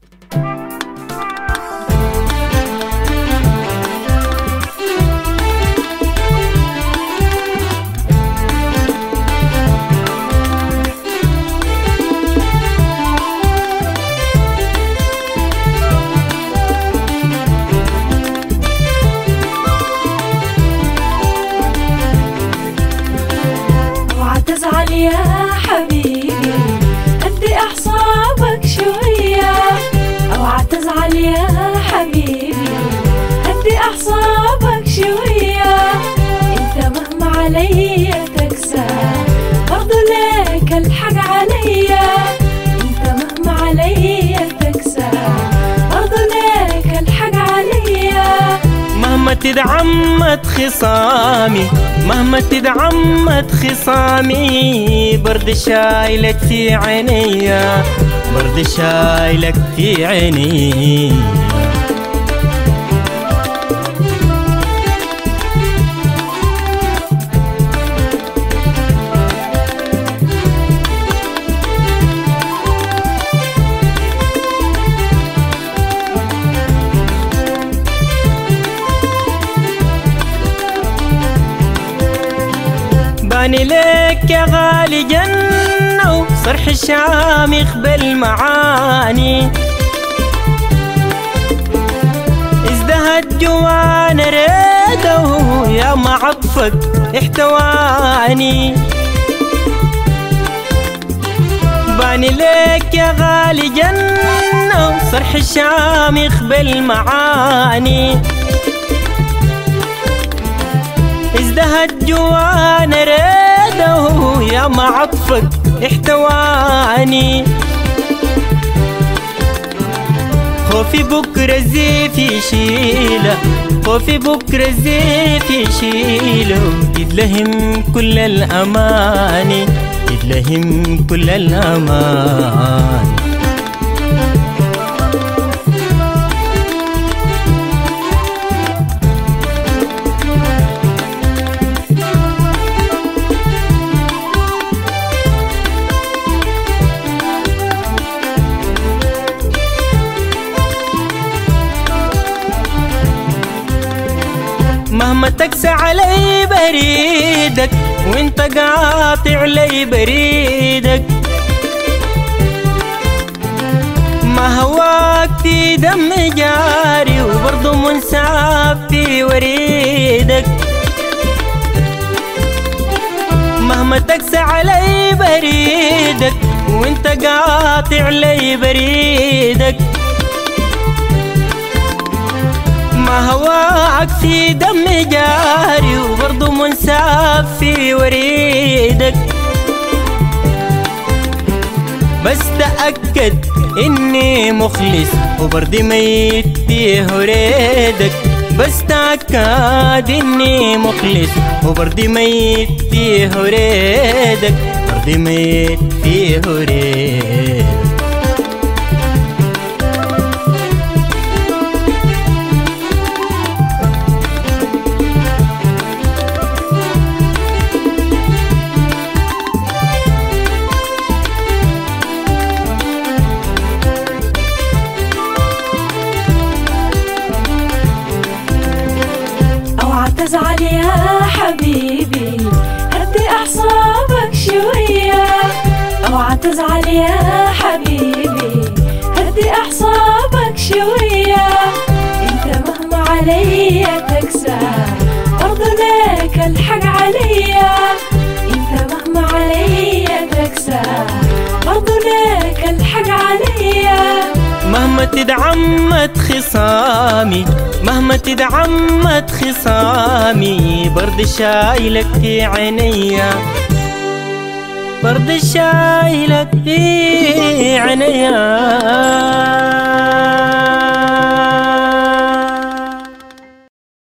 اوعى تزعل يا حبيبي هدي اعصابك شوية اوعى تزعل يا حبيبي هدي اعصابك شوية انت مهما علي تكسى برضو لك الحق عليا انت مهما علي تكسى برضو لك الحق عليا مهما تدعمت خصامي مهما تدعمت خصامي برد شايلك في عينيا برد شايلك في عيني باني لك يا غالي جنة وصرح الشامخ بالمعاني ازدهت جوانا ريده يا ما عطفك احتواني باني لك يا غالي جنة وصرح الشامخ بالمعاني ازدهت جوانا ريده يا ما عطفك احتواني خوفي بكرة الزيف يشيله خوفي بكرة الزيف يشيله يدلهم كل الأماني يدلهم كل الأمان مهما تكسى علي بريدك وانت قاطع لي بريدك ما هواك في دم جاري وبرضه منساب في وريدك مهما تكسى علي بريدك وانت قاطع لي بريدك ما هواك في دم جاري وبرضه منساب في وريدك بس تأكد إني مخلص وبرضي ميت في هريدك بس تأكد إني مخلص وبرضي ميت في هريدك برضي ميت في هريدك اوعى تزعل يا حبيبي هدي اعصابك شوية اوعى تزعل يا حبيبي هدي اعصابك شوية انت مهما علي تكسى برضو لك الحق عليا انت مهما علي تكسى برضو لك الحق عليا مهما تدعمت خصامي مهما تدعمت خصامي برد شايلك في عينيا برد شايلك في عينيا